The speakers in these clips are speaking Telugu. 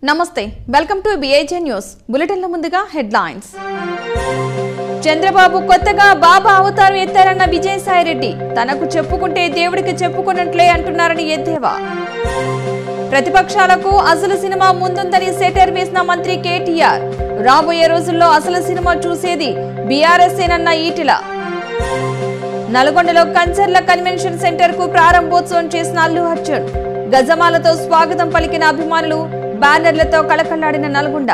నమస్తే వెల్కమ్ టు బిఐజే న్యూస్ బులెటిన్ల ముందుగా హెడ్లైన్స్ చంద్రబాబు కొత్తగా బాబా అవతారం ఎత్తారన్న విజయసాయిరెడ్డి తనకు చెప్పుకుంటే దేవుడికి చెప్పుకున్నట్లే అంటున్నారని ఎద్దేవా ప్రతిపక్షాలకు అసలు సినిమా ముందుందని సెటర్ వేసిన మంత్రి కేటీఆర్ రాబోయే రోజుల్లో అసలు సినిమా చూసేది బీఆర్ఎస్ఏనన్న ఈటిల నల్గొండలో కంచర్ల కన్వెన్షన్ సెంటర్ కు ప్రారంభోత్సవం చేసిన అల్లు అర్జున్ గజమాలతో స్వాగతం పలికిన అభిమానులు బ్యానర్లతో కళకళ్లాడిన నల్గొండ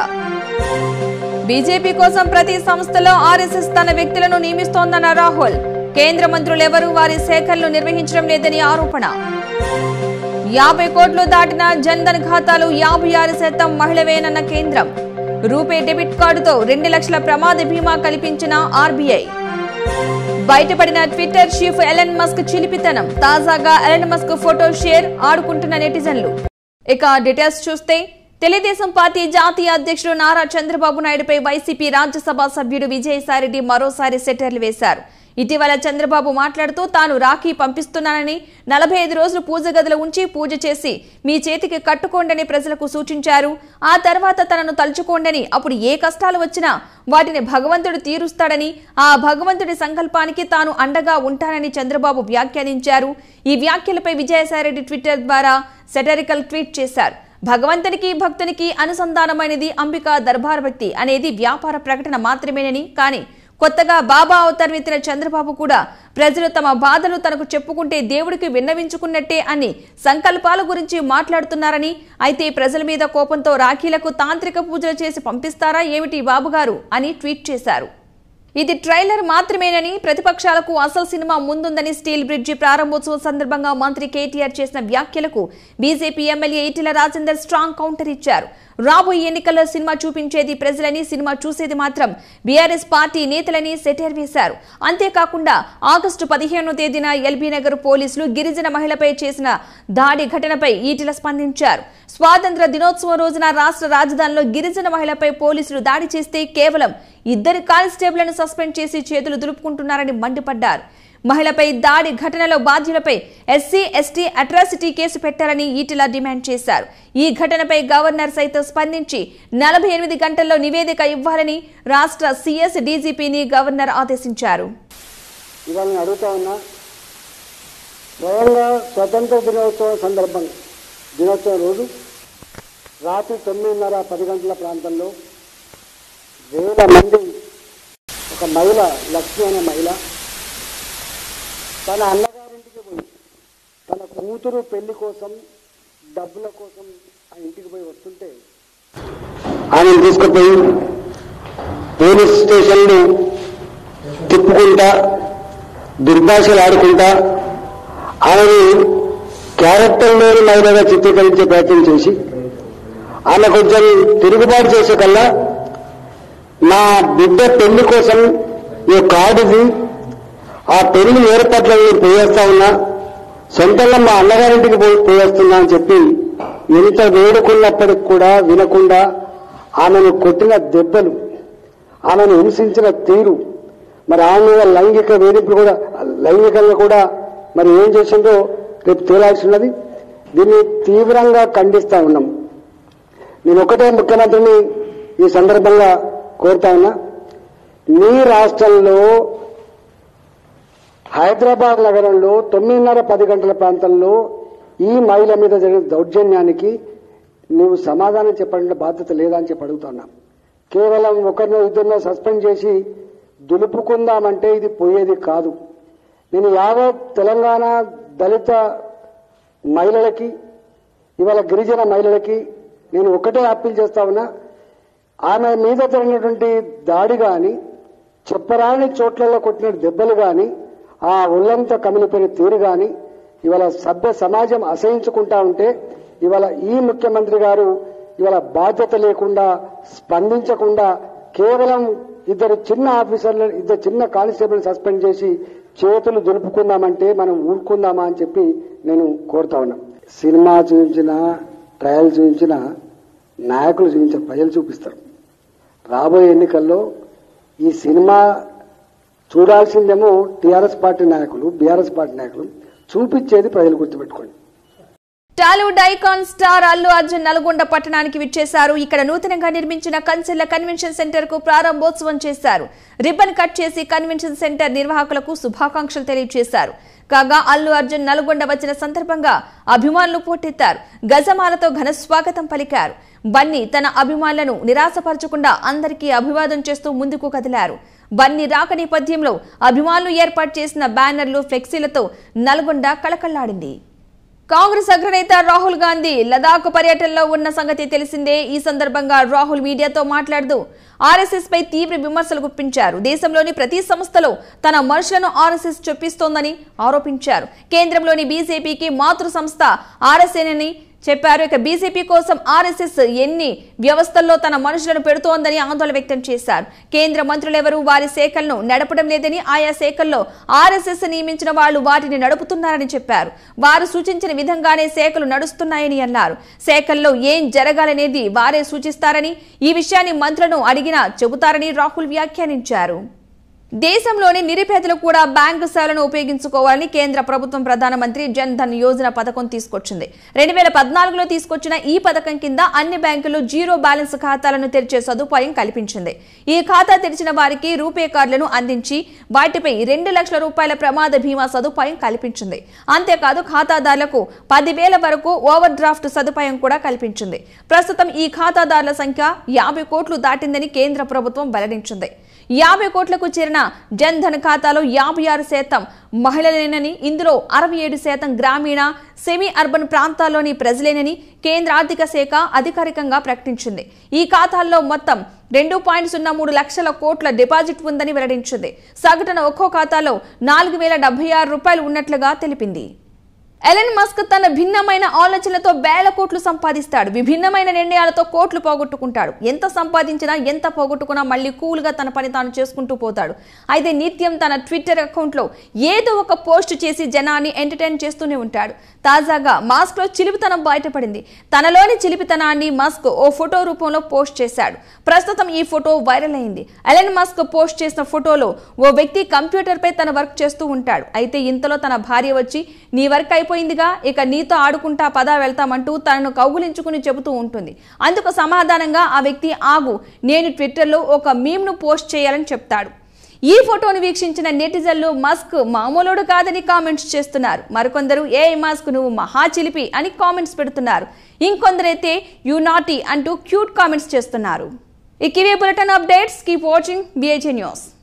బీజేపీ కోసం ప్రతి సంస్థలో ఆర్ఎస్ఎస్ తన వ్యక్తులను నియమిస్తోందన్న రాహుల్ కేంద్ర మంత్రులెవరూ వారి సేకరణలు నిర్వహించడం లేదని ఆరోపణ యాభై కోట్లు దాటిన జన్ధన్ ఖాతాలు యాభై ఆరు శాతం మహిళవేనన్న కేంద్రం రూపే డెబిట్ కార్డుతో రెండు లక్షల ప్రమాద బీమా కల్పించిన ఆర్బీఐ బయటపడిన ట్విట్టర్ చీఫ్ ఎలన్ మస్క్ చిలిపితనం తాజాగా ఎలన్ మస్క్ ఫోటో షేర్ ఆడుకుంటున్న నెటిజన్లు ఇక డీటెయిల్స్ చూస్తే తెలుగుదేశం పార్టీ జాతీయ అధ్యక్షుడు నారా చంద్రబాబు నాయుడుపై వైసీపీ రాజ్యసభ సభ్యుడు విజయసాయిరెడ్డి మరోసారి సెటర్లు వేశారు ఇటీవల చంద్రబాబు మాట్లాడుతూ తాను రాఖీ పంపిస్తున్నానని నలభై ఐదు రోజులు పూజ గదిలో ఉంచి పూజ చేసి మీ చేతికి కట్టుకోండని ప్రజలకు సూచించారు ఆ తర్వాత తనను తలుచుకోండని అప్పుడు ఏ కష్టాలు వచ్చినా వాటిని భగవంతుడు తీరుస్తాడని ఆ భగవంతుడి సంకల్పానికి తాను అండగా ఉంటానని చంద్రబాబు వ్యాఖ్యానించారు ఈ వ్యాఖ్యలపై విజయసాయిరెడ్డి ట్విట్టర్ ద్వారా సెటరికల్ ట్వీట్ చేశారు భగవంతునికి భక్తునికి అనుసంధానమైనది అంబికా దర్బార్ భక్తి అనేది వ్యాపార ప్రకటన మాత్రమేనని కానీ కొత్తగా బాబా అవతారం ఎత్తిన చంద్రబాబు కూడా ప్రజలు తమ బాధలు తనకు చెప్పుకుంటే దేవుడికి విన్నవించుకున్నట్టే అని సంకల్పాల గురించి మాట్లాడుతున్నారని అయితే ప్రజల మీద కోపంతో రాఖీలకు తాంత్రిక పూజలు చేసి పంపిస్తారా ఏమిటి బాబుగారు అని ట్వీట్ చేశారు ఇది ట్రైలర్ మాత్రమేనని ప్రతిపక్షాలకు అసలు సినిమా ముందుందని స్టీల్ బ్రిడ్జి ప్రారంభోత్సవం సందర్భంగా మంత్రి కేటీఆర్ చేసిన వ్యాఖ్యలకు BJP MLA Etela Rajender strong counter ఇచ్చారు రాబోయే ఎన్నికల్లో సినిమా చూపించేది ప్రజలని సినిమా చూసేది మాత్రం బీఆర్ఎస్ పార్టీ నేతలని సెటైర్ వేశారు అంతేకాకుండా ఆగస్టు పదిహేనో తేదీన ఎల్బీ నగర్ పోలీసులు గిరిజన మహిళపై చేసిన దాడి ఘటనపై ఈటెల స్పందించారు స్వాతంత్ర దినోత్సవం రోజున రాష్ట్ర రాజధానిలో గిరిజన మహిళపై పోలీసులు దాడి చేస్తే కేవలం ఇద్దరు కానిస్టేబుల్ను సస్పెండ్ చేసి చేతులు దులుపుకుంటున్నారని మండిపడ్డారు మహిళపై దాడి ఘటనలో బాధ్యులపై ఎస్సీ ఎస్టీ అట్రాసిటీ కేసు పెట్టాలని ఈటెల డిమాండ్ చేశారు ఈ ఘటనపై గవర్నర్ సైతం స్పందించి నలభై ఎనిమిది గంటల్లో నివేదిక ఇవ్వాలని రాష్ట్ర సీఎస్ డీజీపీని గవర్నర్ ఆదేశించారు ఇవాళ నేను అడుగుతా ఉన్నా స్వయంగా స్వతంత్ర దినోత్సవం సందర్భంగా దినోత్సవం రోజు రాత్రి తొమ్మిదిన్నర పది గంటల ప్రాంతంలో వేల మంది ఒక మహిళ లక్ష్మి అనే మహిళ తన అన్నగారింటికి పోయి తన కూతురు పెళ్లి కోసం డబ్బుల కోసం ఆ ఇంటికి పోయి వస్తుంటే ఆమెను తీసుకుపోయి పోలీస్ స్టేషన్లు తిప్పుకుంటా దుర్భాషలు ఆడుకుంటా ఆమెను క్యారెక్టర్ లేని మహిళగా చిత్రీకరించే ప్రయత్నం చేసి ఆమె కొంచెం తిరుగుబాటు చేసే కల్లా నా బిడ్డ పెళ్లి కోసం ఈ కార్డుది ఆ పెళ్లి ఏర్పాట్ల నేను పోయేస్తా ఉన్నా సొంతంగా మా అన్నగారింటికి పోయి పోయేస్తున్నా అని చెప్పి ఎంత వేడుకున్నప్పటికి కూడా వినకుండా ఆమెను కొట్టిన దెబ్బలు ఆమెను హింసించిన తీరు మరి ఆమె మీద లైంగిక వేధింపులు కూడా లైంగికంగా కూడా మరి ఏం చేసిందో రేపు తేలాల్సి ఉన్నది దీన్ని తీవ్రంగా ఖండిస్తా ఉన్నాం నేను ఒకటే ముఖ్యమంత్రిని ఈ సందర్భంగా కోరుతా ఉన్నా మీ రాష్ట్రంలో హైదరాబాద్ నగరంలో తొమ్మిదిన్నర పది గంటల ప్రాంతంలో ఈ మహిళ మీద జరిగిన దౌర్జన్యానికి నువ్వు సమాధానం చెప్పాలంటే బాధ్యత లేదా అని చెప్పి అడుగుతున్నా కేవలం ఒకరినో ఇద్దరినో సస్పెండ్ చేసి దులుపుకుందామంటే ఇది పోయేది కాదు నేను యావత్ తెలంగాణ దళిత మహిళలకి ఇవాళ గిరిజన మహిళలకి నేను ఒకటే అప్పీల్ చేస్తా ఉన్నా ఆమె మీద జరిగినటువంటి దాడి కానీ చెప్పరాని చోట్లలో కొట్టిన దెబ్బలు కానీ ఆ ఒళ్ళంతా కమిలిపోయిన తీరు కానీ ఇవాళ సభ్య సమాజం అసహించుకుంటా ఉంటే ఇవాళ ఈ ముఖ్యమంత్రి గారు ఇవాళ బాధ్యత లేకుండా స్పందించకుండా కేవలం ఇద్దరు చిన్న ఆఫీసర్లు ఇద్దరు చిన్న కానిస్టేబుల్ సస్పెండ్ చేసి చేతులు దులుపుకుందామంటే మనం ఊరుకుందామా అని చెప్పి నేను కోరుతా ఉన్నా సినిమా చూపించిన ట్రయల్ చూపించిన నాయకులు చూపించిన ప్రజలు చూపిస్తారు రాబోయే ఎన్నికల్లో ఈ సినిమా చూడాల్సిందేమో టీఆర్ఎస్ పార్టీ నాయకులు బీఆర్ఎస్ పార్టీ నాయకులు చూపించేది ప్రజలు గుర్తుపెట్టుకోండి Tollywood icon star Allu Arjun Nalgonda పట్టణానికి విచ్చేశారు ఇక్కడ నూతనంగా నిర్మించిన కన్సిల్ల కన్వెన్షన్ సెంటర్ కు ప్రారంభోత్సవం చేశారు రిబ్బన్ కట్ చేసి కన్వెన్షన్ సెంటర్ నిర్వాహకులకు శుభాకాంక్షలు తెలియజేశారు కాగా అల్లు అర్జున్ నల్గొండ వచ్చిన సందర్భంగా అభిమానులు పోటెత్తారు గజమాలతో ఘన స్వాగతం పలికారు బన్నీ తన అభిమానులను నిరాశపరచకుండా అందరికీ అభివాదం చేస్తూ ముందుకు కదిలారు బన్నీ రాక నేపథ్యంలో అభిమానులు ఏర్పాటు చేసిన బ్యానర్లు ఫ్లెక్సీలతో నల్గొండ కళకళ్లాడింది కాంగ్రెస్ అగ్రనేత రాహుల్ గాంధీ లదాఖ్ పర్యటనలో ఉన్న సంగతి తెలిసిందే ఈ సందర్భంగా రాహుల్ మీడియాతో మాట్లాడుతూ ఆర్ఎస్ఎస్ పై తీవ్ర విమర్శలు గుప్పించారు దేశంలోని ప్రతి సంస్థలో తన మనుషులను ఆర్ఎస్ఎస్ చొప్పిస్తోందని ఆరోపించారు కేంద్రంలోని బీజేపీకి మాతృ సంస్థ ఆర్ఎస్ఎన్ అని చెప్పారు ఇక బీజేపీ కోసం ఆర్ఎస్ఎస్ ఎన్ని వ్యవస్థల్లో తన మనుషులను పెడుతోందని ఆందోళన వ్యక్తం చేశారు కేంద్ర మంత్రులెవరూ వారి శాఖలను నడపడం లేదని ఆయా శాఖల్లో ఆర్ఎస్ఎస్ నియమించిన వాళ్లు వాటిని నడుపుతున్నారని చెప్పారు వారు సూచించిన విధంగానే శాఖలు నడుస్తున్నాయని అన్నారు శాఖల్లో ఏం జరగాలనేది వారే సూచిస్తారని ఈ విషయాన్ని మంత్రులను అడిగినా చెబుతారని రాహుల్ వ్యాఖ్యానించారు దేశంలోని నిరుపేదలు కూడా బ్యాంకు సేవలను ఉపయోగించుకోవాలని కేంద్ర ప్రభుత్వం ప్రధానమంత్రి జన్ ధన్ యోజన పథకం తీసుకొచ్చింది రెండు వేల పద్నాలుగులో తీసుకొచ్చిన ఈ పథకం కింద అన్ని బ్యాంకులు జీరో బ్యాలెన్స్ ఖాతాలను తెరిచే సదుపాయం కల్పించింది ఈ ఖాతా తెరిచిన వారికి రూపే కార్డులను అందించి వాటిపై రెండు లక్షల రూపాయల ప్రమాద బీమా సదుపాయం కల్పించింది అంతేకాదు ఖాతాదారులకు పదివేల వరకు ఓవర్ డ్రాఫ్ట్ సదుపాయం కూడా కల్పించింది ప్రస్తుతం ఈ ఖాతాదారుల సంఖ్య యాభై కోట్లు దాటిందని కేంద్ర ప్రభుత్వం వెల్లడించింది యాభై కోట్లకు చేరిన జన్ ధన్ ఖాతాలో యాభై ఆరు శాతం మహిళలేనని ఇందులో అరవై ఏడు శాతం గ్రామీణ సెమీ అర్బన్ ప్రాంతాల్లోని ప్రజలేనని కేంద్ర ఆర్థిక శాఖ అధికారికంగా ప్రకటించింది ఈ ఖాతాల్లో మొత్తం రెండు పాయింట్ సున్నా మూడు లక్షల కోట్ల డిపాజిట్ ఉందని వెల్లడించింది సగటున ఒక్కో ఖాతాలో నాలుగు వేల డెబ్బై ఆరు రూపాయలు ఉన్నట్లుగా తెలిపింది ఎలన్ మస్క్ తన భిన్నమైన ఆలోచనలతో వేల కోట్లు సంపాదిస్తాడు విభిన్నమైన నిర్ణయాలతో కోట్లు పోగొట్టుకుంటాడు ఎంత సంపాదించినా ఎంత పోగొట్టుకున్నా మళ్ళీ కూల్గా తన పని తాను చేసుకుంటూ పోతాడు అయితే నిత్యం తన ట్విట్టర్ అకౌంట్లో ఏదో ఒక పోస్ట్ చేసి జనాన్ని ఎంటర్టైన్ చేస్తూనే ఉంటాడు తాజాగా మాస్క్ లో చిలిపితనం బయటపడింది తనలోని చిలిపితనాన్ని మస్క్ ఓ ఫోటో రూపంలో పోస్ట్ చేశాడు ప్రస్తుతం ఈ ఫోటో వైరల్ అయింది ఎలన్ మస్క్ పోస్ట్ చేసిన ఫోటోలో ఓ వ్యక్తి కంప్యూటర్ పై తన వర్క్ చేస్తూ ఉంటాడు అయితే ఇంతలో తన భార్య వచ్చి నీ వర్క్ అయిపోయిందిగా ఇక నీతో ఆడుకుంటా పదా వెళ్తామంటూ తనను కౌగులించుకుని చెబుతూ ఉంటుంది అందుకు సమాధానంగా ఆ వ్యక్తి ఆగు నేను ట్విట్టర్లో ఒక మీమ్ను పోస్ట్ చేయాలని చెప్తాడు ఈ ఫోటోను వీక్షించిన నెటిజన్లు మస్క్ మామూలుడు కాదని కామెంట్స్ చేస్తున్నారు మరికొందరు ఏ మస్క్ నువ్వు మహా చిలిపి అని కామెంట్స్ పెడుతున్నారు ఇంకొందరైతే యు నాటీ అంటూ క్యూట్ కామెంట్స్ చేస్తున్నారు ఇక ఇవే bulletin updates keep watching BIJ news